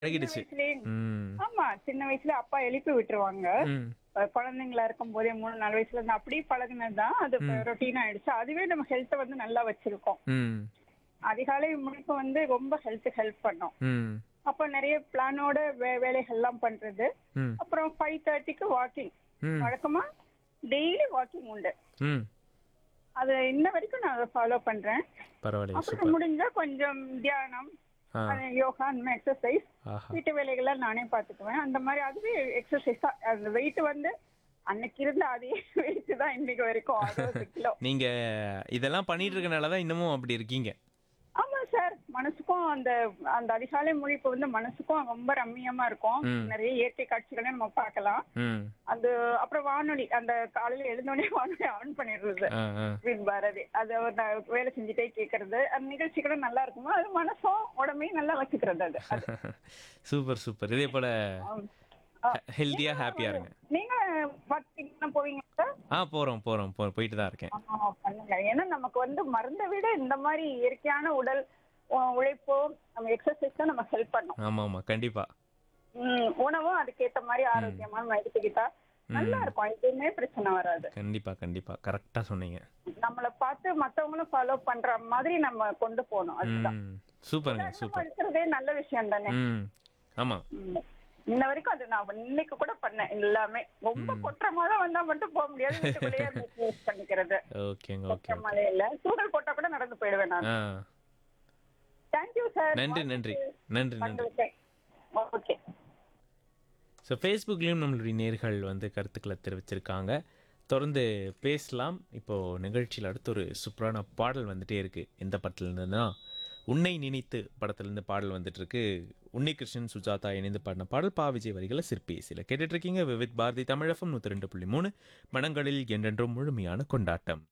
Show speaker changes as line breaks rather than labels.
பழகிடுச்சு
வயசுலயே
ம்
ஆமா சின்ன வயசுல அப்பா எழுப்பி விட்டுருவாங்க
ம்
அஹ் குழந்தைங்களா இருக்கும் போதே மூணு நாலு வயசுல இருந்து அப்படியே பழகுனதுதான் அது ரொட்டீன் ஆயிடுச்சு அதுவே நம்ம ஹெல்த்தை வந்து நல்லா வச்சிருக்கோம்
ம்
அதிகாலை முழுக்க வந்து ரொம்ப ஹெல்த் ஹெல்ப் பண்ணும்
ம்
அப்ப நிறைய பிளானோட வே வேலைகள்லாம் பண்றது
ம்
அப்புறம் ஃபைவ் தேர்ட்டிக்கு வாக்கிங்
ம்
வழக்கமா டெய்லி வாக்கிங் உண்டு
ம்
அது இன்ன வரைக்கும் நான் அதை ஃபாலோ பண்றேன்
பரவாயில்லையே
அப்புறம்
சூப்பர்
முடிஞ்சா கொஞ்சம் தியானம்
ஆ
அஹ் யோகா அந்த மாதிரி எக்ஸசைஸ்
ஆஹா
வீட்டு வேலைகள்லாம் நானே பாத்துக்குவேன் அந்த மாதிரி அதுவே எக்ஸசைஸ் தான் அந்த வெயிட் வந்து அன்னைக்கு இருந்த அதே வெயிட் தான் இன்னைக்கு வரைக்கும் அறுபது கிலோ
நீங்க இதெல்லாம் பண்ணிட்டு இருக்கனால தான் இன்னமும் அப்படி இருக்கீங்க
ஆமா சார் மனசுக்கும் அந்த அந்த அதிகாலை முழிப்பு வந்து மனசுக்கும் ரொம்ப ரம்மியமா இருக்கும்
ம்.
நிறைய இயற்கை காட்சிகளை நம்ம பார்க்கலாம்
ம்
அந்த அப்புறம் வானொலி அந்த காலையில எழுந்தோடனே வானொலி ஆன் பண்ணிடுறது
ஆ ஆ
வின் பாரதி அது அவர் நான் வேலை செஞ்சுட்டே கேட்கறது அந்த நிகழ்ச்சிகளும் நல்லா இருக்குமா அது மனசும் உடம்பையும் நல்லா வச்சுக்கிறது அது அது.
சூப்பர் சூப்பர் இதே போல
ஆம். ஆ.
ஹெல்த்தியா ஹாப்பியா இருங்க
நீங்க பார்த்தீங்கன்னா போவீங்க சார்
ஆ போறோம் போறோம் போ போயிட்டு தான் இருக்கேன்
ஆமா, பண்ணுங்க ஏன்னா நமக்கு வந்து மருந்தை விட இந்த மாதிரி இயற்கையான உடல் உ- உழைப்போ நம்ம எக்ஸசைஸ் தான் நம்ம ஹெல்ப் பண்ணும்
ஆமா ஆமா கண்டிப்பா
உம், உணவும் அதுக்கேத்த மாதிரி ஆரோக்கியமா நம்ம எடுத்துக்கிட்டா நல்லா இருக்கும் எதுவுமே பிரச்சனை வராது
கண்டிப்பா கண்டிப்பா கரெக்டா சொன்னீங்க
நம்மள பார்த்து மத்தவங்களும் ஃபாலோ பண்ற மாதிரி நம்ம கொண்டு போகணும் அதுதான்
ம் சூப்பருங்க
நம்ம
சூப்பர்
இருக்கிறதே நல்ல விஷயம் தானே
ம் ஆமா
உம். இன்ன வரைக்கும் அது நான் இன்னைக்கு கூட பண்ணேன் எல்லாமே ரொம்ப கொற்ற மழை வந்தா மட்டும் போக முடியாது வீட்டுக்குள்ளேயே யூஸ் பண்ணிக்கிறது
ஓகேங்க ஓகே
கொற்ற மழையில தூரல் போட்டா கூட நடந்து போயிடுவேன் நான்
ஆ
தேங்க்யூ சார்
நன்றி நன்றி நன்றி நன்றி
ஓகே
ஸோ ஃபேஸ்புக்லேயும் நம்மளுடைய நேர்கள் வந்து கருத்துக்களை தெரிவிச்சிருக்காங்க தொடர்ந்து பேசலாம் இப்போது நிகழ்ச்சியில் அடுத்து ஒரு சூப்பரான பாடல் வந்துட்டே இருக்குது எந்த படத்துல இருந்துன்னா உன்னை நினைத்து படத்துலேருந்து பாடல் வந்துட்டு இருக்கு உன்னி கிருஷ்ணன் சுஜாதா இணைந்து பாடின பாடல் பா விஜய் வரிகளை சிற்பி சில கேட்டுட்டு இருக்கீங்க விவித் பாரதி தமிழகம் நூற்றி ரெண்டு புள்ளி மூணு மனங்களில் என்றென்றும் முழுமையான கொண்டாட்டம்